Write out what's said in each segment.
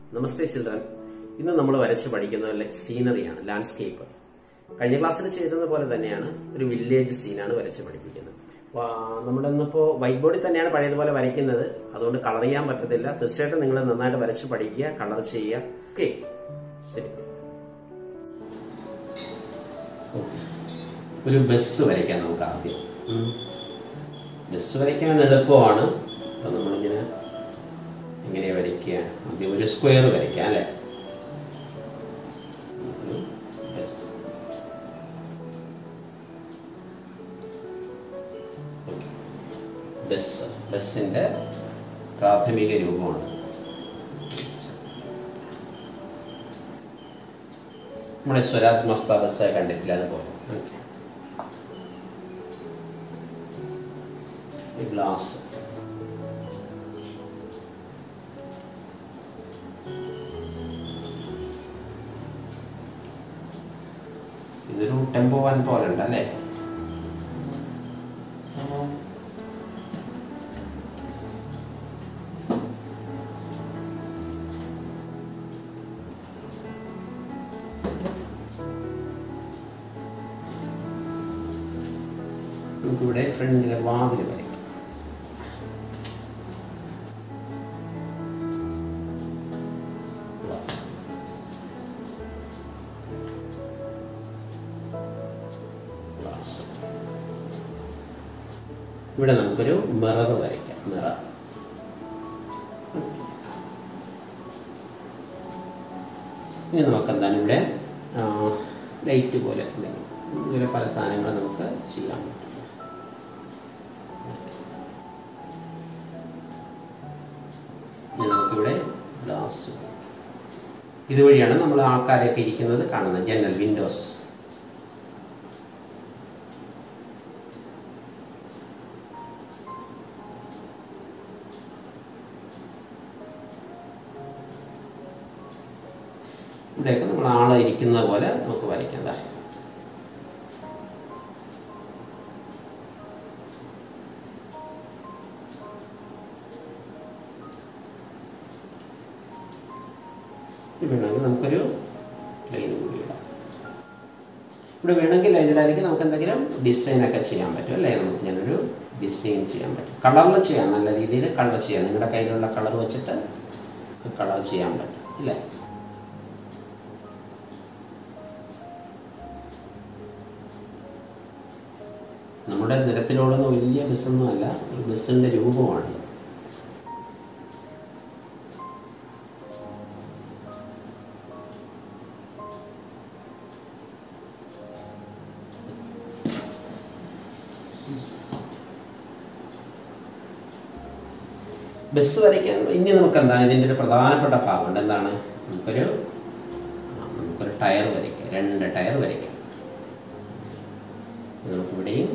നമസ്തേ children ഇന്ന് നമ്മൾ വരച്ച് പഠിക്കുന്ന സീനറിയാണ് ലാൻഡ്സ്കേപ്പ് കഴിഞ്ഞ ക്ലാസ്സിൽ ചെയ്തത് പോലെ തന്നെയാണ് ഒരു വില്ലേജ് സീനാണ് വരച്ച് പഠിപ്പിക്കുന്നത് അപ്പൊ, ആ, നമ്മുടെ ഇന്നിപ്പോ വൈറ്റ് ബോർഡിൽ തന്നെയാണ് പഴയതുപോലെ വരയ്ക്കുന്നത് അതുകൊണ്ട് കളർ ചെയ്യാൻ പറ്റത്തില്ല തീർച്ചയായിട്ടും നിങ്ങൾ നന്നായിട്ട് വരച്ച് പഠിക്കുക കളർ ചെയ്യുക ഓക്കെ ശരി ഓക്കെ ഒരു ബസ് വരയ്ക്കാം നമുക്ക് ആദ്യം ഉം. ബസ് വരയ്ക്കാൻ എളുപ്പമാണ് അപ്പം നമ്മളിങ്ങനെ എങ്ങനെയാ വരയ്ക്കുക ആദ്യം ഒരു സ്ക്വയർ വരയ്ക്കാം അല്ലേ ഒരു ബസ് ഓക്കെ. ബസ് ബസ്സിൻ്റെ പ്രാഥമിക രൂപമാണ് നമ്മുടെ സ്വരാജ് മസ്ത ബസ് കണ്ടിട്ടില്ല അതുപോലെ ഓക്കെ. ഈ ഗ്ലാസ് ഇതൊരു ടെമ്പോ വൻ പോലെ ഉണ്ട് അല്ലേ നമുക്കിവിടെ ഫ്രണ്ടിലെ വാതിൽ വരയ്ക്കാം ഗ്ലാസ് ഇവിടെ നമുക്കൊരു മിറർ വരയ്ക്കാം മിറർ ഇനി നമുക്ക് എന്താണ് ഇവിടെ ലൈറ്റ് പോലെ എന്തെങ്കിലും ഇതുപോലെ പല സാധനങ്ങൾ നമുക്ക് ചെയ്യാൻ പറ്റും ഇനി നമുക്കിവിടെ ഗ്ലാസ് ഇതുവഴിയാണ് നമ്മൾ ആൾക്കാരൊക്കെ ഇരിക്കുന്നത് കാണുന്നത് ജനൽ വിൻഡോസ് ഇവിടെയൊക്കെ നമ്മൾ ആളെ ഇരിക്കുന്ന പോലെ നമുക്ക് വരയ്ക്കാം ദാ. ഇത് വേണമെങ്കിൽ നമുക്കൊരു ലൈൻ കൂടി ഇടാം ഇവിടെ വേണമെങ്കിൽ ലൈനിടാനെങ്കിൽ നമുക്ക് എന്തെങ്കിലും ഡിസൈൻ ഒക്കെ ചെയ്യാൻ പറ്റും അല്ലേ നമുക്ക് ഞാനൊരു ഡിസൈൻ ചെയ്യാൻ പറ്റും കളറിൽ ചെയ്യാം നല്ല രീതിയിൽ കളർ ചെയ്യാം നിങ്ങളുടെ കയ്യിലുള്ള കളർ വെച്ചിട്ട് കളർ ചെയ്യാൻ പറ്റും ഇല്ലേ നമ്മുടെ നിരത്തിലോടുന്ന വലിയ ബസ്സൊന്നും അല്ല ഒരു ബസ്സിൻ്റെ രൂപമാണ് ബസ് വരയ്ക്കാൻ ഇനി നമുക്ക് എന്താണ് ഇതിൻ്റെ ഒരു പ്രധാനപ്പെട്ട ഭാഗമുണ്ട് എന്താണ് നമുക്കൊരു ആ, നമുക്കൊരു ടയർ വരയ്ക്കാം രണ്ട് ടയർ വരയ്ക്കാം നമുക്കിവിടെയും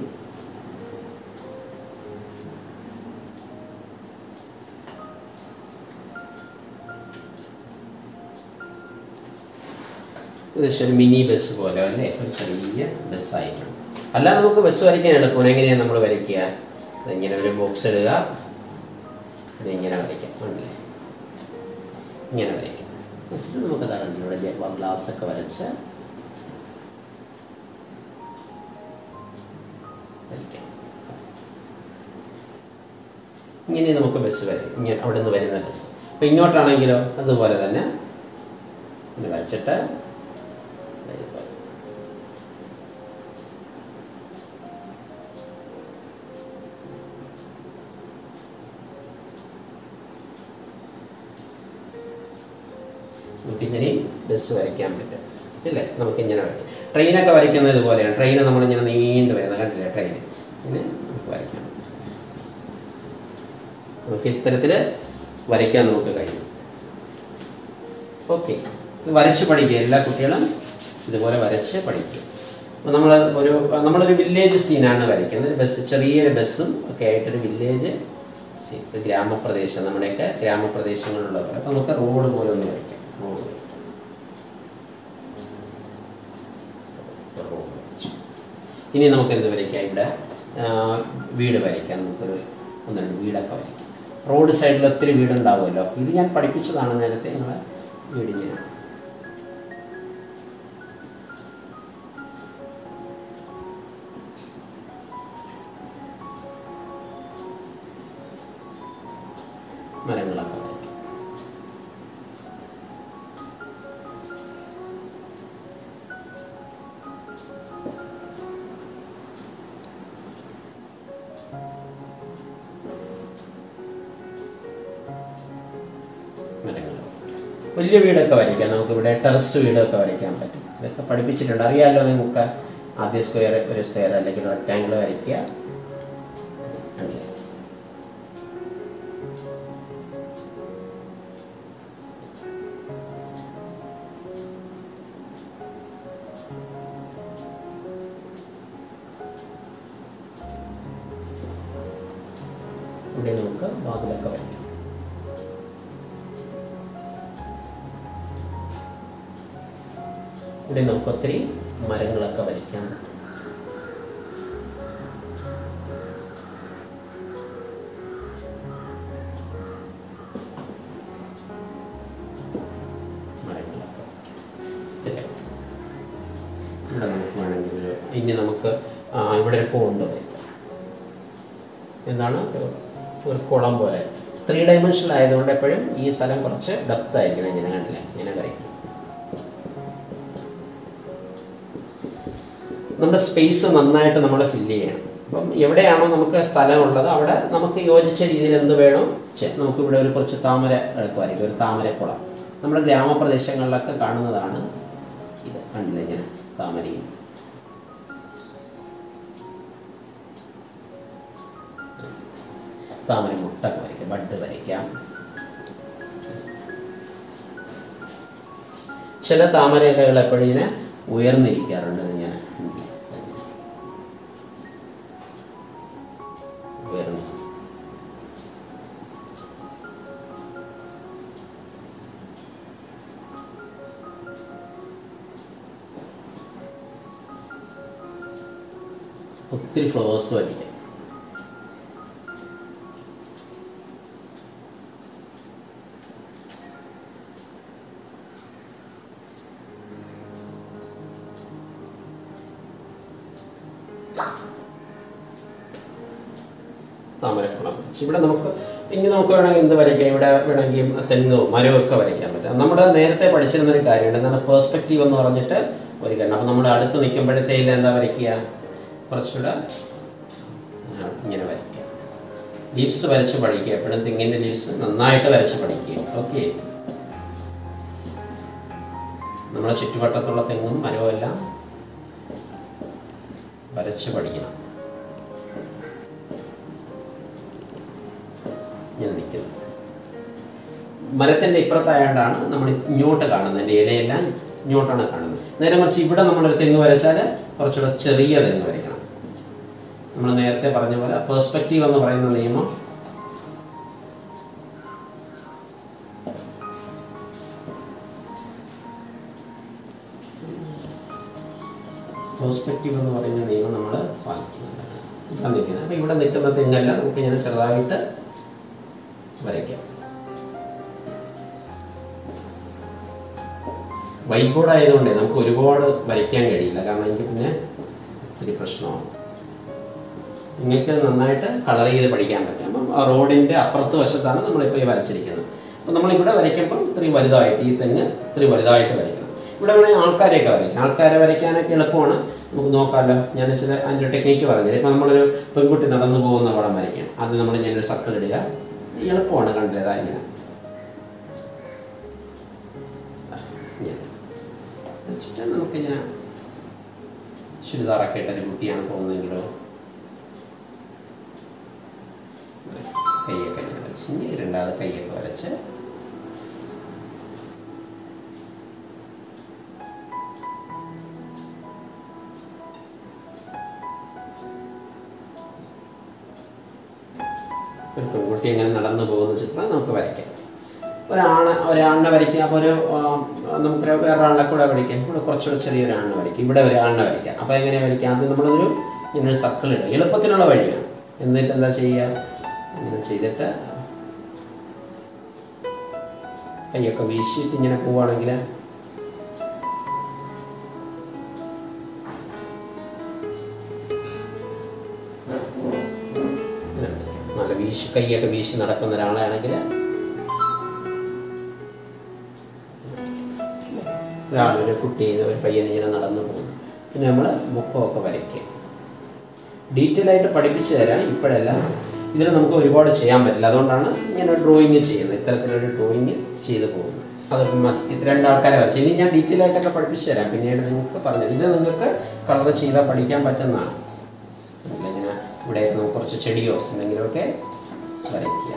ഏകദേശം ഒരു മിനി ബസ് പോലെ അല്ലേ ഒരു ചെറിയ ബസ്സായിട്ടുണ്ട് അല്ലാതെ നമുക്ക് ബസ് വരയ്ക്കാൻ എളുപ്പമാണ് എങ്ങനെയാണ് നമ്മൾ വരയ്ക്കുക ഇങ്ങനെ ഒരു ബോക്സ് ഇടുക പിന്നെ ഇങ്ങനെ വരയ്ക്കാം ഉണ്ടല്ലേ ഇങ്ങനെ വരയ്ക്കാം വെച്ചിട്ട് നമുക്ക് അതാണ് ഇവിടെ ഗ്ലാസ് ഒക്കെ വരച്ച് വരയ്ക്കാം ഇങ്ങനെ നമുക്ക് ബസ് വരും ഇങ്ങനെ അവിടെ നിന്ന് വരുന്ന ബസ് അപ്പോൾ ഇങ്ങോട്ടാണെങ്കിലോ അതുപോലെ തന്നെ ഇങ്ങനെ വരച്ചിട്ട് വരുക. നമുക്കിങ്ങനെയും ബസ് വരയ്ക്കാൻ പറ്റും ഇല്ലേ നമുക്കിങ്ങനെ വരയ്ക്കാം ട്രെയിനൊക്കെ വരയ്ക്കുന്നത് ഇതുപോലെയാണ് ട്രെയിൻ നമ്മളിങ്ങനെ നീണ്ടു വരുന്നത് കണ്ടില്ലേ ട്രെയിൻ ഇങ്ങനെ നമുക്ക് വരയ്ക്കാം നമുക്ക് ഇത്തരത്തിൽ വരയ്ക്കാൻ നമുക്ക് കഴിയും ഓക്കെ വരച്ച് പഠിക്കുക എല്ലാ കുട്ടികളും ഇതുപോലെ വരച്ച് പഠിക്കുക അപ്പോൾ നമ്മൾ ഒരു നമ്മളൊരു വില്ലേജ് സീനാണ് വരയ്ക്കുന്നത് ഒരു ബസ് ചെറിയൊരു ബസ്സും ഒക്കെ ആയിട്ടൊരു വില്ലേജ് സീൻ ഒരു ഗ്രാമപ്രദേശം നമ്മുടെയൊക്കെ ഗ്രാമപ്രദേശങ്ങളിലുള്ള പോലെ അപ്പോൾ നമുക്ക് റോഡ് പോലെ ഒന്ന് വരയ്ക്കാം റോഡ് വരയ്ക്കാം റോഡ് വരച്ചു ഇനി നമുക്ക് എന്ത് വരയ്ക്കാം ഇവിടെ ആ, വീട് വരയ്ക്കാം നമുക്കൊരു ഒന്ന് രണ്ട് വീടൊക്കെ വരയ്ക്കാം റോഡ് സൈഡിൽ ഒത്തിരി വീടുണ്ടാവുമല്ലോ ഇത് ഞാൻ പഠിപ്പിച്ചതാണ് നേരത്തെ നിങ്ങളെ വീടിങ്ങനെ മരങ്ങളൊക്കെ വരയ്ക്കും മരങ്ങൾ വലിയ വീടൊക്കെ വരയ്ക്കാം നമുക്ക് ഇവിടെ ടെറസ് വീടൊക്കെ വരയ്ക്കാൻ പറ്റും ഇതൊക്കെ പഠിപ്പിച്ചിട്ടുണ്ട് അറിയാമല്ലോ നിങ്ങൾക്ക് ആദ്യ സ്ക്വയർ ഒരു സ്ക്വയർ അല്ലെങ്കിൽ റെക്റ്റാങ്കിൾ വരയ്ക്കുക അങ്ങനെ ഇവിടെ നമുക്ക് വാതിലൊക്കെ വരയ്ക്കാം ഇവിടെ നമുക്ക് ഒത്തിരി മരങ്ങളൊക്കെ വരയ്ക്കാം മരങ്ങളൊക്കെ വരയ്ക്കാം. ഇത്രയും. ഇവിടെ നമുക്ക് വേണമെങ്കിൽ ഒരു- ഇനി നമുക്ക് ആ, ഇവിടെ ഒരു പോണ്ട് വരയ്ക്കാം എന്താണ് ഒരു- ഒരു കുളം പോലെ ത്രീ ഡയമെൻഷനിൽ ആയതുകൊണ്ട് എപ്പോഴും ഈ സ്ഥലം കുറച്ച് ഡെപ്ത് ആയിരിക്കണം ഇങ്ങനെ കണ്ടില്ല ഇങ്ങനെ വരയ്ക്കും നമ്മുടെ സ്പേസ് നന്നായിട്ട് നമ്മൾ ഫില്ല് ചെയ്യണം അപ്പം എവിടെയാണോ നമുക്ക് സ്ഥലമുള്ളത് അവിടെ നമുക്ക് യോജിച്ച രീതിയിൽ എന്ത് വേണോ ചെ- നമുക്ക് ഇവിടെ ഒരു കുറച്ച് താമര എടുക്കുമായിരിക്കും ഒരു താമരക്കുളം നമ്മുടെ ഗ്രാമപ്രദേശങ്ങളിലൊക്കെ കാണുന്നതാണ് ഇത് കണ്ടില്ല ഇങ്ങനെ താമരയും താമര മുട്ടൊക്കെ വരയ്ക്കാം ബഡ് വരയ്ക്കാം ചില താമര ഇലകൾ എപ്പോഴും ഇങ്ങനെ ഉയർന്നിരിക്കാറുണ്ട് ഇങ്ങനെ ഉയർന്നു ഒത്തിരി ഫ്ലവേഴ്സ് വരയ്ക്കാം താമരക്കുളം ഇവിടെ നമുക്ക് ഇനി നമുക്ക് വേണമെങ്കിൽ എന്ത് വരയ്ക്കാം ഇവിടെ വേണമെങ്കിൽ തെങ്ങോ മരമോ ഒക്കെ വരയ്ക്കാൻ പറ്റും നമ്മൾ നേരത്തെ പഠിച്ചിരുന്നൊരു കാര്യമുണ്ട് എന്താണ് പേഴ്സ്പെക്റ്റീവ് എന്ന് പറഞ്ഞിട്ട് ഒരു കാര്യം അപ്പം നമ്മൾ അടുത്ത് നിൽക്കുമ്പോഴത്തേലും എന്താ വരയ്ക്കുക കുറച്ചുകൂടെ ആ, ഇങ്ങനെ വരയ്ക്കുക ലീവ്സ് വരച്ച് പഠിക്കുക എപ്പോഴും തെങ്ങിൻ്റെ ലീവ്സ് നന്നായിട്ട് വരച്ച് പഠിക്കുക ഓക്കെ നമ്മുടെ ചുറ്റുവട്ടത്തുള്ള തെങ്ങും മരവും എല്ലാം വരച്ച് പഠിക്കണം ഇങ്ങനെ നിൽക്കുന്നത് മരത്തിൻ്റെ ഇപ്പുറത്തായതുകൊണ്ടാണ് നമ്മൾ ഇങ്ങോട്ട് കാണുന്നത് എൻ്റെ ഇലയെല്ലാം ഇങ്ങോട്ടാണ് കാണുന്നത് നേരെ മറിച്ച് ഇവിടെ നമ്മളൊരു തെങ്ങ് വരച്ചാൽ കുറച്ചുകൂടെ ചെറിയ തെങ്ങ് വരയ്ക്കണം നമ്മൾ നേരത്തെ പറഞ്ഞ പോലെ പേഴ്സ്പെക്റ്റീവ് എന്ന് പറയുന്ന നിയമം പേഴ്സ്പെക്റ്റീവ് എന്ന് പറയുന്ന നിയമം നമ്മൾ പാലിക്കുന്നുണ്ട് ഇവിടെ നിൽക്കുന്നത് അപ്പോൾ ഇവിടെ നിൽക്കുന്ന തെങ്ങെല്ലാം നമുക്ക് ഇങ്ങനെ ചെറുതായിട്ട് വരയ്ക്കാം വൈറ്റ് ബോർഡ് ആയതുകൊണ്ട് നമുക്ക് ഒരുപാട് വരയ്ക്കാൻ കഴിയില്ല കാരണം എനിക്ക് പിന്നെ ഒത്തിരി പ്രശ്നമാണ് നിങ്ങൾക്ക് നന്നായിട്ട് കളർ ചെയ്ത് പഠിക്കാൻ പറ്റും അപ്പം ആ റോഡിൻ്റെ അപ്പുറത്ത് വശത്താണ് നമ്മളിപ്പോൾ ഈ വരച്ചിരിക്കുന്നത് അപ്പം നമ്മളിവിടെ വരയ്ക്കുമ്പോൾ ഇത്രയും വലുതായിട്ട് ഈ തെങ്ങ് ഇത്രയും വലുതായിട്ട് വരയ്ക്കണം ഇവിടെ വേണമെങ്കിൽ ആൾക്കാരെയൊക്കെ വരയ്ക്കാം ആൾക്കാരെ വരയ്ക്കാനൊക്കെ എളുപ്പമാണ് നമുക്ക് നോക്കാമല്ലോ ഞാൻ ചില അതിൻ്റെ ടെക്നിക്ക് പറഞ്ഞത് ഇപ്പം നമ്മളൊരു പെൺകുട്ടി നടന്നു പോകുന്ന പടം വരയ്ക്കണം അത് നമ്മൾ ഞാനൊരു സർക്കിൾ ഇടുക എളുപ്പമാണ് കണ്ടത് ഇങ്ങനെ ഇങ്ങനെ വെച്ചിട്ട് നമുക്കിങ്ങനെ ചുരിദാറൊക്കെ ഇട്ടൊരു കുട്ടിയാണ് പോകുന്നതെങ്കിലോ കൈയൊക്കെ ഇങ്ങനെ വരച്ച് ഇനി രണ്ടാമത് കൈയൊക്കെ വരച്ച് ഒരു പെൺകുട്ടി ഇങ്ങനെ നടന്നു പോകുന്ന ചിത്രം നമുക്ക് വരയ്ക്കാം ഒരാണ് ഒരാണിനെ വരയ്ക്കുക അപ്പോൾ ഒരു ആ, നമുക്ക് വേറൊരാളിനെ കൂടെ വരയ്ക്കാം ഇവിടെ കുറച്ചുകൂടെ ചെറിയൊരാണിനെ വരയ്ക്കും ഇവിടെ ഒരാളിനെ വരയ്ക്കാം അപ്പോൾ എങ്ങനെ വരയ്ക്കാം ആദ്യം നമ്മളൊരു ഇങ്ങനെ സർക്കിൾ ഇടുക എളുപ്പത്തിനുള്ള വഴിയാണ് എന്നിട്ട് എന്താ ചെയ്യുക ഇങ്ങനെ ചെയ്തിട്ട് കൈയൊക്കെ വീശിയിട്ട് ഇങ്ങനെ പോവുകയാണെങ്കിൽ നല്ല വീശി കൈയൊക്കെ വീശി നടക്കുന്ന ഒരാളാണെങ്കിൽ ഒരാളൊരു കുട്ടി ഒരു പയ്യൻ ഇങ്ങനെ നടന്നു പോകുന്നു പിന്നെ നമ്മൾ മുഖമൊക്കെ വരയ്ക്കുക ഡീറ്റെയിൽ ആയിട്ട് പഠിപ്പിച്ചു തരാം ഇപ്പോഴല്ല ഇതിന് നമുക്ക് ഒരുപാട് ചെയ്യാൻ പറ്റില്ല അതുകൊണ്ടാണ് ഇങ്ങനെ ഡ്രോയിങ് ചെയ്യുന്നത് ഇത്തരത്തിലൊരു ഡ്രോയിങ് ചെയ്തു പോകുന്നത് അതൊക്കെ മതി ഇത് രണ്ടാൾക്കാരെ വരച്ച് ഇനി ഞാൻ ഡീറ്റെയിൽ ആയിട്ടൊക്കെ പഠിപ്പിച്ചു തരാം പിന്നീട് നിങ്ങൾക്ക് പറഞ്ഞു ഇത് നിങ്ങൾക്ക് കളർ ചെയ്താൽ പഠിക്കാൻ പറ്റുന്നതാണ് ഇങ്ങനെ ഇവിടെ നമുക്ക് കുറച്ച് ചെടിയോ എന്തെങ്കിലുമൊക്കെ വരയ്ക്കുക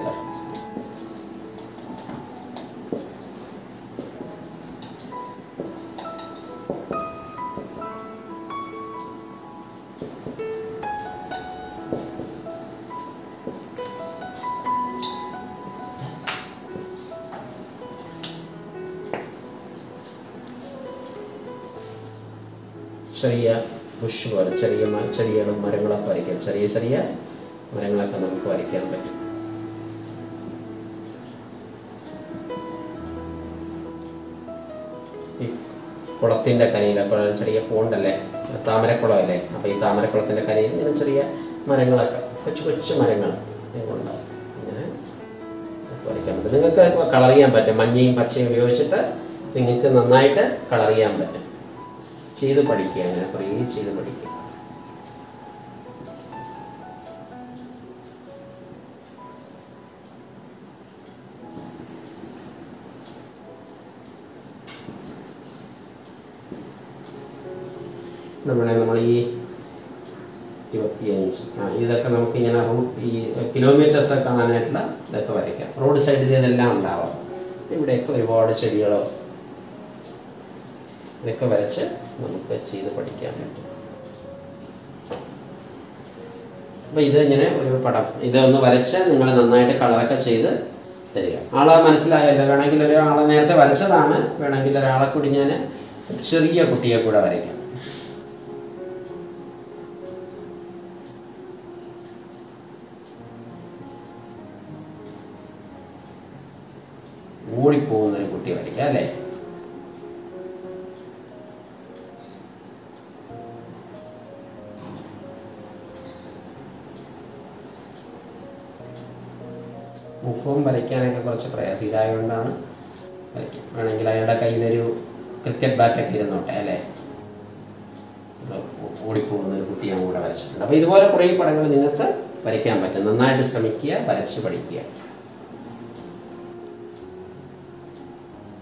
ചെറിയ ബുഷ് പോലെ ചെറിയ മ- ചെടികളും മരങ്ങളൊക്കെ വരയ്ക്കാം ചെറിയ ചെറിയ മരങ്ങളൊക്കെ നമുക്ക് വരയ്ക്കാൻ പറ്റും ഈ കുളത്തിൻ്റെ കരയിൽ അപ്പോൾ ചെറിയ പോണ്ടല്ലേ താമരക്കുളമല്ലേ അപ്പോൾ ഈ താമരക്കുളത്തിൻ്റെ കരയിൽ ഇങ്ങനെ ചെറിയ മരങ്ങളൊക്കെ കൊച്ചു കൊച്ചു മരങ്ങൾ ഉണ്ടാവും ഇങ്ങനെ വരയ്ക്കാൻ പറ്റും നിങ്ങൾക്ക് കളർ ചെയ്യാൻ പറ്റും മഞ്ഞയും പച്ചയും ഉപയോഗിച്ചിട്ട് നിങ്ങൾക്ക് നന്നായിട്ട് കളർ ചെയ്യാൻ പറ്റും ചെയ്ത് പഠിക്കുക അങ്ങനെ കുറേ ചെയ്ത് പഠിക്കുക നമ്മളെ നമ്മൾ ഈ ഇരുപത്തിയഞ്ച് ആ ഇതൊക്കെ നമുക്ക് ഇങ്ങനെ റൂട്ട് ഈ കിലോമീറ്റേഴ്സ് ഒക്കെ കാണാനായിട്ടുള്ള ഇതൊക്കെ വരയ്ക്കാം റോഡ് സൈഡിൽ ഇതെല്ലാം ഉണ്ടാവാം ഇവിടെയൊക്കെ ഒരുപാട് ചെടികളോ ഇതൊക്കെ വരച്ച് നമുക്ക് ചെയ്ത് പഠിക്കാൻ പറ്റും അപ്പോൾ ഇത് ഇങ്ങനെ ഒരു പടം ഇതൊന്ന് വരച്ച് നിങ്ങൾ നന്നായിട്ട് കളറൊക്കെ ചെയ്ത് തരിക ആളെ മനസ്സിലായല്ലോ വേണമെങ്കിൽ ഒരാളെ നേരത്തെ വരച്ചതാണ് വേണമെങ്കിൽ ഒരാളെ കൂടി ഞാൻ ചെറിയ കുട്ടിയെ കൂടെ വരയ്ക്കാം ഓടിപ്പോകുന്ന ഒരു കുട്ടിയെ വരയ്ക്കാം അല്ലേ മുഖവും വരയ്ക്കാനൊക്കെ കുറച്ച് പ്രയാസം ഇതായതുകൊണ്ടാണ് വരയ്ക്കാം വേണമെങ്കിൽ അയാളുടെ കയ്യിലൊരു ക്രിക്കറ്റ് ബാറ്റൊക്കെ ഇരുന്നോട്ടെ അല്ലേ ഇവിടെ ഓ- ഓടിപ്പോകുന്ന ഒരു കുട്ടി ഞാൻ കൂടെ വരച്ചിട്ടുണ്ട് അപ്പോൾ ഇതുപോലെ കുറേ പടങ്ങൾ നിങ്ങൾക്ക് വരയ്ക്കാൻ പറ്റും നന്നായിട്ട് ശ്രമിക്കുക വരച്ച് പഠിക്കുക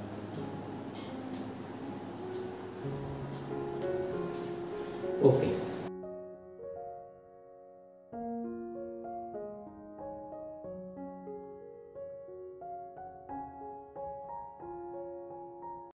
ഓക്കെ